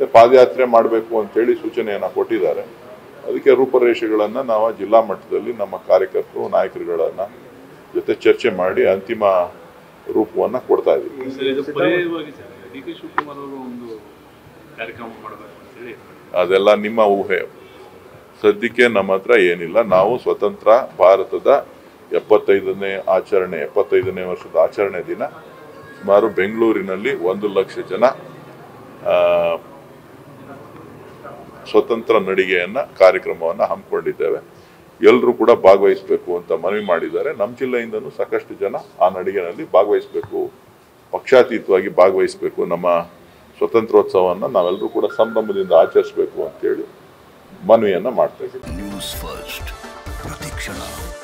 ಪಾದಯಾತ್ರೆ ಮಾಡಬೇಕು ಅಂತೇಳಿ ಸೂಚನೆಯನ್ನು ಕೊಟ್ಟಿದ್ದಾರೆ ಅದಕ್ಕೆ ರೂಪರೇಷೆಗಳನ್ನು ನಾವು ಜಿಲ್ಲಾ ಮಟ್ಟದಲ್ಲಿ ನಮ್ಮ ಕಾರ್ಯಕರ್ತರು ನಾಯಕರುಗಳನ್ನ ಜೊತೆ ಚರ್ಚೆ ಮಾಡಿ ಅಂತಿಮ ರೂಪವನ್ನು ಕೊಡ್ತಾ ಇದ್ದೀವಿ ಸರ್ ಇದು ಪರ್ಯಾಯವಾಗಿ ಸರ್ ಡಿ ಕೆ ಶಿವಕುಮಾರ್ ಅವರು ಒಂದು ಕಾರ್ಯಕ್ರಮ ಮಾಡಬೇಕು ಅಂತೇಳಿ ಅದೆಲ್ಲ ನಿಮ್ಮ ಊಹೆ ಸದ್ಯಕ್ಕೆ ನಮ್ಮ ಹತ್ರ ಏನಿಲ್ಲ ನಾವು ಸ್ವತಂತ್ರ ಭಾರತದ ಎಪ್ಪತ್ತೈದನೇ ಆಚರಣೆ ಎಪ್ಪತ್ತೈದನೇ ವರ್ಷದ ಆಚರಣೆ ದಿನ ಸುಮಾರು ಬೆಂಗಳೂರಿನಲ್ಲಿ ಒಂದು ಲಕ್ಷ ಜನ ಆ, ಸ್ವತಂತ್ರ ನಡಿಗೆಯನ್ನ ಕಾರ್ಯಕ್ರಮವನ್ನು ಹಮ್ಮಿಕೊಂಡಿದ್ದೇವೆ ಎಲ್ಲರೂ ಕೂಡ ಭಾಗವಹಿಸಬೇಕು ಅಂತ ಮನವಿ ಮಾಡಿದ್ದಾರೆ ನಮ್ಮ ಜಿಲ್ಲೆಯಿಂದನೂ ಸಾಕಷ್ಟು ಜನ ಆ ನಡಿಗೆನಲ್ಲಿ ಭಾಗವಹಿಸಬೇಕು ಪಕ್ಷಾತೀತವಾಗಿ ಭಾಗವಹಿಸಬೇಕು ನಮ್ಮ ಸ್ವತಂತ್ರೋತ್ಸವವನ್ನು ನಾವೆಲ್ಲರೂ ಕೂಡ ಸಂಭ್ರಮದಿಂದ ಆಚರಿಸಬೇಕು ಅಂತೇಳಿ ಮನವಿಯನ್ನು ಮಾಡ್ತಾ ಇದ್ದೀವಿ ನ್ಯೂಸ್ ಫಸ್ಟ್ ಪ್ರತಿಕ್ಷಣ